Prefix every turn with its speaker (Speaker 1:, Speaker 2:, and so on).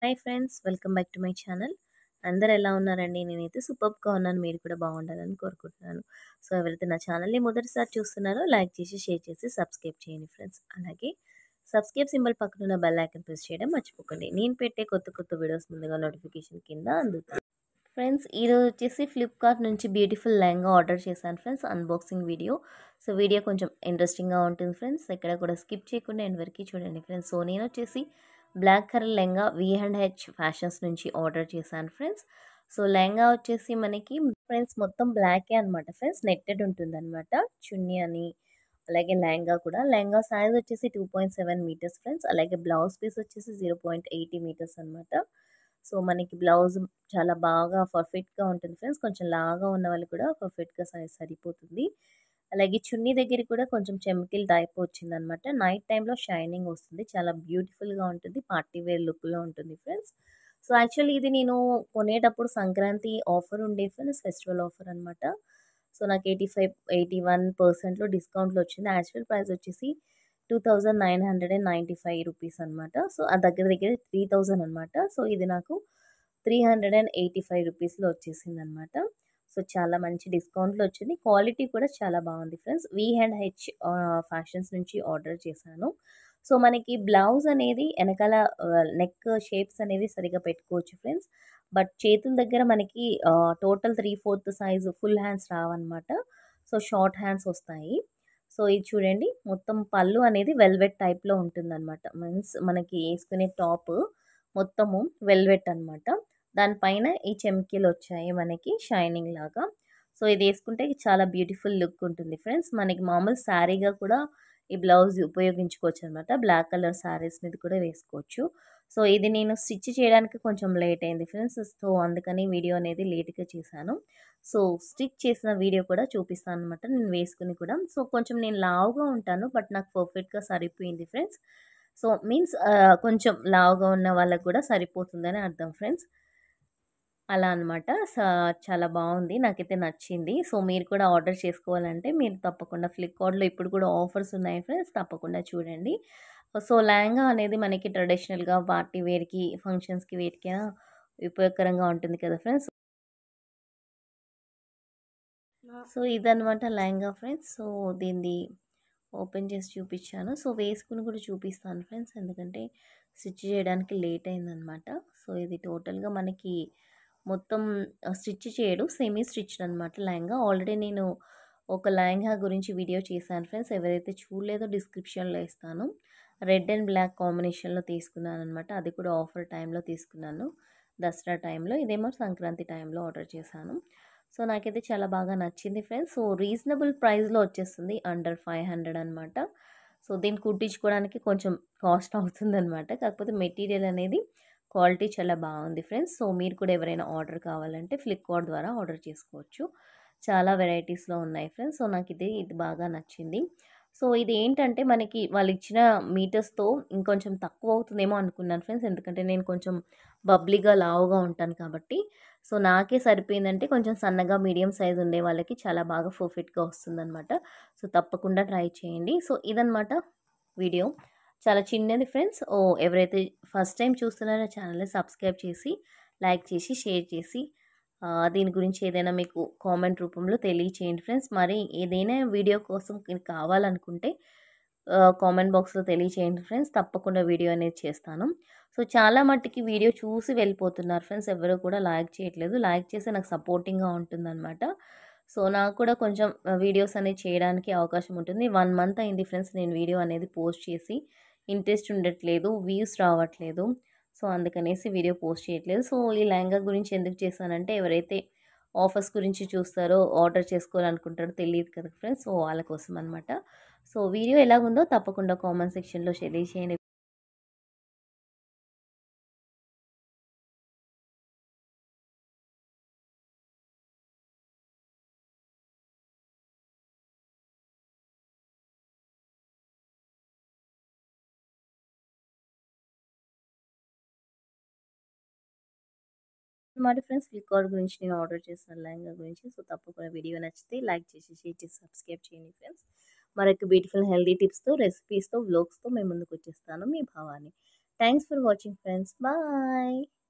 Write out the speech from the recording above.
Speaker 1: hi friends welcome back to my channel అందరు ఎలా ఉన్నారండి నేనైతే సూపర్గా ఉన్నాను మీరు కూడా బాగుండాలని కోరుకుంటున్నాను సో ఎవరైతే నా ఛానల్ని మొదటిసారి చూస్తున్నారో లైక్ చేసి షేర్ చేసి సబ్స్క్రైబ్ చేయండి ఫ్రెండ్స్ అలాగే సబ్స్క్రైబ్ సింబల్ పక్కన ఉన్న బెల్ ఐకన్ ప్రెస్ చేయడం మర్చిపోకండి నేను పెట్టే కొత్త కొత్త వీడియోస్ ముందుగా నోటిఫికేషన్ కింద అందుతాయి ఫ్రెండ్స్ ఈరోజు వచ్చేసి ఫ్లిప్కార్ట్ నుంచి బ్యూటిఫుల్ లెహంగా ఆర్డర్ చేశాను friends unboxing video so video కొంచెం ఇంట్రెస్టింగ్గా ఉంటుంది ఫ్రెండ్స్ ఎక్కడ కూడా స్కిప్ చేయకుండా ఎండ్ వరకు చూడండి ఫ్రెండ్స్ సో నేను వచ్చేసి black colour lehenga V and H fashions నుంచి ఆర్డర్ చేశాను ఫ్రెండ్స్ సో లెహంగా వచ్చేసి మనకి ఫ్రెండ్స్ మొత్తం బ్లాకే అనమాట ఫ్రెండ్స్ నెట్టెడ్ ఉంటుంది అనమాట చున్నీ అని అలాగే లెహంగా కూడా లెహంగా సైజ్ వచ్చేసి two point seven metres friends అలాగే బ్లౌజ్ పీస్ వచ్చేసి జీరో పాయింట్ ఎయిటీ మీటర్స్ అనమాట సో మనకి బ్లౌజ్ చాలా బాగా పర్ఫెక్ట్గా ఉంటుంది ఫ్రెండ్స్ కొంచెం లాగా ఉన్న వాళ్ళు కూడా పర్ఫెక్ట్గా సైజ్ సరిపోతుంది అలాగే చున్నీ దగ్గర కూడా కొంచెం చెమికల్ టైప్ వచ్చింది అనమాట నైట్ టైంలో షైనింగ్ వస్తుంది చాలా బ్యూటిఫుల్గా ఉంటుంది పార్టీ వేర్ లుక్లో ఉంటుంది ఫ్రెండ్స్ సో యాక్చువల్లీ ఇది నేను కొనేటప్పుడు సంక్రాంతి ఆఫర్ ఉండే ఫ్రెండ్స్ ఫెస్టివల్ ఆఫర్ అనమాట సో నాకు ఎయిటీ ఫైవ్ ఎయిటీ వన్ పర్సెంట్లో డిస్కౌంట్లో వచ్చింది యాక్చువల్ ప్రైస్ వచ్చేసి two thousand nine hundred and ninety five rupees అనమాట సో ఆ దగ్గర దగ్గర త్రీ థౌజండ్ అనమాట సో ఇది నాకు three hundred and eighty five రూపీస్లో వచ్చేసింది అనమాట సో చాలా మంచి డిస్కౌంట్లో వచ్చింది క్వాలిటీ కూడా చాలా బాగుంది friends V and H fashions నుంచి ఆర్డర్ చేశాను సో మనకి బ్లౌజ్ అనేది వెనకాల నెక్ షేప్స్ అనేది సరిగా పెట్టుకోవచ్చు ఫ్రెండ్స్ బట్ చేతుల దగ్గర మనకి total three fourth size full hands రావన్నమాట సో షార్ట్ హ్యాండ్స్ వస్తాయి సో ఇది చూడండి మొత్తం పళ్ళు అనేది వెల్వెట్ టైప్లో ఉంటుందన్నమాట మీన్స్ మనకి వేసుకునే టాప్ మొత్తము వెల్వెట్ అనమాట దానిపైన ఈ చెమ్కీలు వచ్చాయి మనకి షైనింగ్ లాగా సో ఇది వేసుకుంటే చాలా బ్యూటిఫుల్ లుక్ ఉంటుంది ఫ్రెండ్స్ మనకి మామూలు శారీగా కూడా ఈ బ్లౌజ్ ఉపయోగించుకోవచ్చు అనమాట బ్లాక్ కలర్ శారీస్ మీద కూడా వేసుకోవచ్చు సో ఇది నేను స్టిచ్ చేయడానికి కొంచెం లేట్ అయింది ఫ్రెండ్స్ సో అందుకని వీడియో అనేది లేట్గా చేశాను సో స్టిచ్ చేసిన వీడియో కూడా చూపిస్తాను అనమాట నేను వేసుకుని కూడా సో కొంచెం నేను లావుగా ఉంటాను బట్ నాకు పర్ఫెక్ట్గా సరిపోయింది ఫ్రెండ్స్ సో మీన్స్ కొంచెం లావుగా ఉన్న వాళ్ళకు కూడా సరిపోతుందని అర్థం ఫ్రెండ్స్ అలా అనమాట చాలా బాగుంది నాకైతే నచ్చింది సో మీరు కూడా ఆర్డర్ చేసుకోవాలంటే మీరు తప్పకుండా ఫ్లిప్కార్ట్లో ఇప్పుడు కూడా ఆఫర్స్ ఉన్నాయి ఫ్రెండ్స్ తప్పకుండా చూడండి సో లెహంగా అనేది మనకి ట్రెడిషనల్గా పార్టీ వేర్కి ఫంక్షన్స్కి వేటికైనా ఉపయోగకరంగా ఉంటుంది కదా ఫ్రెండ్స్ సో ఇదనమాట లెహంగా ఫ్రెండ్స్ సో దీన్ని ఓపెన్ చేసి చూపించాను సో వేసుకుని కూడా చూపిస్తాను ఫ్రెండ్స్ ఎందుకంటే స్టిచ్ చేయడానికి లేట్ అయిందనమాట సో ఇది టోటల్గా మనకి మొత్తం స్టిచ్ చేయడు సెమీ స్టిచ్ అనమాట లెహంగా ఆల్రెడీ నేను ఒక లెహంగా గురించి వీడియో చేశాను ఫ్రెండ్స్ ఎవరైతే చూడలేదో డిస్క్రిప్షన్లో ఇస్తాను రెడ్ అండ్ బ్లాక్ కాంబినేషన్లో తీసుకున్నాను అనమాట అది కూడా ఆఫర్ టైంలో తీసుకున్నాను దసరా టైంలో ఇదేమో సంక్రాంతి టైంలో ఆర్డర్ చేశాను సో నాకైతే చాలా బాగా నచ్చింది ఫ్రెండ్స్ సో రీజనబుల్ ప్రైస్లో వచ్చేస్తుంది అండర్ ఫైవ్ హండ్రెడ్ అనమాట సో దీన్ని కుట్టించుకోవడానికి కొంచెం కాస్ట్ అవుతుంది అనమాట కాకపోతే మెటీరియల్ అనేది క్వాలిటీ చాలా బాగుంది ఫ్రెండ్స్ సో మీరు కూడా ఎవరైనా ఆర్డర్ కావాలంటే ఫ్లిప్కార్ట్ ద్వారా ఆర్డర్ చేసుకోవచ్చు చాలా వెరైటీస్లో ఉన్నాయి ఫ్రెండ్స్ సో నాకు ఇది ఇది బాగా నచ్చింది సో ఇది ఏంటంటే మనకి వాళ్ళు ఇచ్చిన మీటర్స్తో ఇంకొంచెం తక్కువ అవుతుందేమో అనుకున్నాను ఫ్రెండ్స్ ఎందుకంటే నేను కొంచెం బబ్లీగా లావుగా ఉంటాను కాబట్టి సో నాకే సరిపోయిందంటే కొంచెం సన్నగా మీడియం సైజ్ ఉండే వాళ్ళకి చాలా బాగా పర్ఫెక్ట్గా వస్తుందన్నమాట సో తప్పకుండా ట్రై చేయండి సో ఇదనమాట వీడియో చాలా చిన్నది ఫ్రెండ్స్ ఓ ఎవరైతే ఫస్ట్ టైం చూస్తున్నారో ఛానల్ని సబ్స్క్రైబ్ చేసి లైక్ చేసి షేర్ చేసి దీని గురించి ఏదైనా మీకు కామెంట్ రూపంలో తెలియచేయండి ఫ్రెండ్స్ మరి ఏదైనా వీడియో కోసం కావాలనుకుంటే కామెంట్ బాక్స్లో తెలియచేయండి ఫ్రెండ్స్ తప్పకుండా వీడియో అనేది చేస్తాను సో చాలా మట్టుకి వీడియో చూసి వెళ్ళిపోతున్నారు ఫ్రెండ్స్ ఎవరు కూడా లైక్ చేయట్లేదు లైక్ చేస్తే నాకు సపోర్టింగ్గా ఉంటుందన్నమాట సో నాకు కూడా కొంచెం వీడియోస్ అనేది చేయడానికి అవకాశం ఉంటుంది వన్ మంత్ అయింది ఫ్రెండ్స్ నేను వీడియో అనేది పోస్ట్ చేసి ఇంట్రెస్ట్ ఉండట్లేదు వ్యూస్ రావట్లేదు సో అందుకనేసి వీడియో పోస్ట్ చేయట్లేదు సో ఈ లెహంగా గురించి ఎందుకు చేశానంటే ఎవరైతే ఆఫర్స్ గురించి చూస్తారో ఆర్డర్ చేసుకోవాలనుకుంటారో తెలియదు కదా ఫ్రెండ్స్ సో వాళ్ళ కోసం అనమాట సో వీడియో ఎలాగుందో తప్పకుండా కామెంట్ సెక్షన్లో షేర్ చేయండి అనమాట ఫ్రెండ్స్ ఫ్లిప్కార్ట్ గురించి నేను ఆర్డర్ చేసిన లెహంగా గురించి సో తప్పకుండా వీడియో నచ్చితే లైక్ చేసి షేర్ చేసి సబ్స్క్రైబ్ చేయండి ఫ్రెండ్స్ మరొక బ్యూటిఫుల్ హెల్దీ టిప్స్తో రెసిపీస్తో వ్లాగ్స్తో మేము ముందుకు వచ్చేస్తాను మీ భావాన్ని thanks for watching friends bye